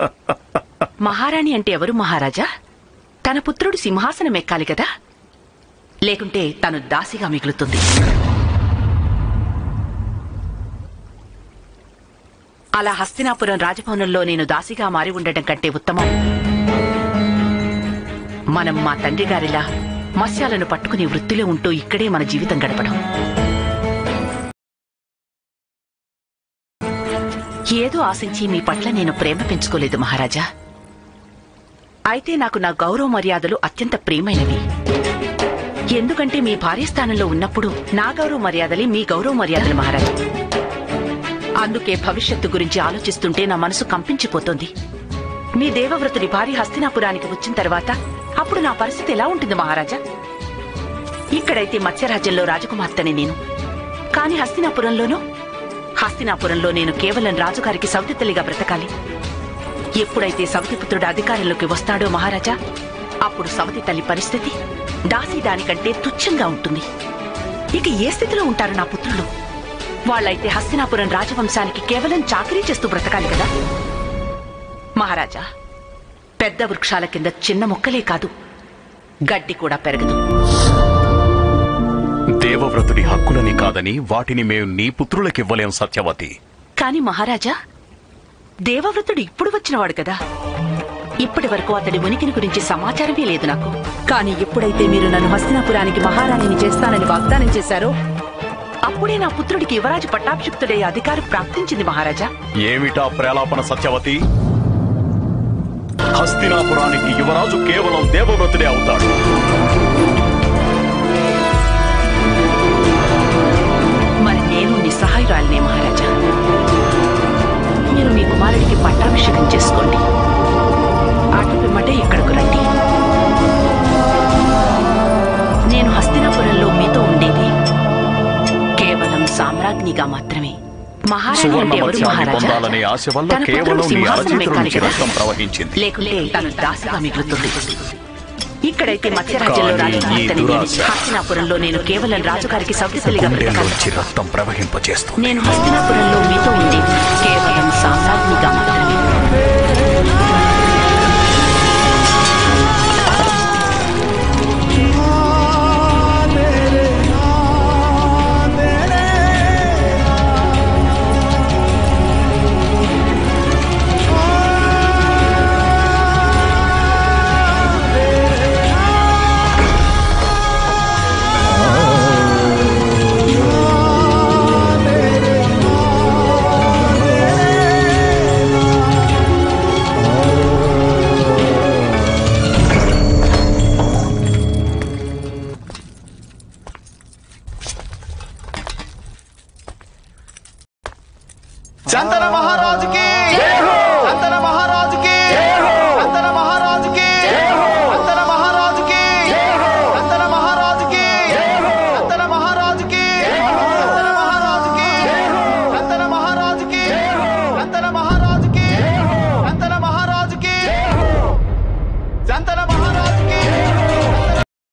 మహారాణి అంటే ఎవరు మహారాజా తన పుత్రుడు సింహాసనం ఎక్కాలి కదా లేకుంటే తను దాసిగా మిగులుతుంది అలా హస్తినాపురం రాజభవనంలో నేను దాసిగా మారి ఉండటం కంటే ఉత్తమం మనం మా తండ్రి గారిలా మత్స్యాలను పట్టుకుని వృత్తిలో ఉంటూ ఇక్కడే మన జీవితం గడపడం ఏదో ఆశించి మీ పట్ల నేను ప్రేమ పెంచుకోలేదు మహారాజా అయితే నాకు నా గౌరవ మర్యాదలు అత్యంత ప్రియమైనవి ఎందుకంటే మీ భార్య స్థానంలో ఉన్నప్పుడు నా గౌరవ మర్యాదలే మీ గౌరవ మర్యాదలు మహారాజా అందుకే భవిష్యత్తు గురించి ఆలోచిస్తుంటే నా మనసు కంపించిపోతోంది మీ దేవవ్రతుడి భార్య హస్తినాపురానికి వచ్చిన తర్వాత అప్పుడు నా పరిస్థితి ఎలా ఉంటుంది మహారాజా ఇక్కడైతే మత్స్యరాజ్యంలో రాజకుమార్తెని నేను కాని హస్తినాపురంలోనూ హస్తినాపురంలో నేను కేవలం రాజుగారికి సౌతి తల్లిగా బ్రతకాలి ఎప్పుడైతే సవతిపుత్రుడు అధికారంలోకి వస్తాడో మహారాజా అప్పుడు సవతి తల్లి పరిస్థితి దాసి దానికంటే తుచ్చంగా ఉంటుంది ఇక ఏ స్థితిలో ఉంటారు నా పుత్రులు వాళ్ళైతే హస్తినాపురం రాజవంశానికి కేవలం చాకరీ చేస్తూ బ్రతకాలి కదా మహారాజా పెద్ద వృక్షాల కింద చిన్న మొక్కలే కాదు గడ్డి కూడా పెరగదు దేవవ్రతుడి హక్కులని కాదని వాటిని మేము నీ పుత్రులకివ్వలేం సత్యవతి కాని మహారాజా దేవవ్రతుడు ఇప్పుడు వచ్చినవాడు కదా ఇప్పటి వరకు అతడి ఉనికిని గురించి సమాచారమే లేదు నాకు కానీ ఎప్పుడైతే మీరు నన్ను హస్తినాపురానికి మహారాణిని చేస్తానని వాగ్దానం చేశారో అప్పుడే నా పుత్రుడికి యువరాజు పట్టాభిషిక్తుడే అధికారం ప్రాప్తించింది మహారాజా ఏమిటా ప్రేలాపన సత్యవతి హస్తినాపురానికి యువరాజు కేవలం దేవవ్రతుడే అవుతాడు మరి నేను నిస్సహాయురాలినే మహారాజా మీరు మీ కుమారుడికి పట్టాభిషేకం చేసుకోండి అటు పిమ్మటే ఇక్కడకు రండి నేను హస్తినాపురంలో మీతో ఉండేది కేవలం సామ్రాజ్ఞిగా మాత్రమే మహారాణి సువర్ణ అంటే ఎవరు మత్స్యాన్ని మహారాజా పొందాలనే ఆశ వల్ల తన పుత్రుడు కేవలం నీ సింహాసనం అరచేతుల ఎక్కాలి నుంచి కదా? రక్తం ప్రవహించింది లేకుంటే తను దాసిగా మిగులుతుంది ఇక్కడైతే మత్స్యరాజ్యంలో కానీ ఈ రాజకుమార్తెని నేను దురాశ హస్తినాపురంలో నేను కేవలం రాజుగారికి సౌకర్యగా బ్రతకాలి గుండెల్లోంచి రక్తం ప్రవహింపచేస్తుంది నేను హస్తినాపురంలో మీతో ఉండేది కేవలం సామ్రాజ్ఞిగా మాత్రమే చందన మహా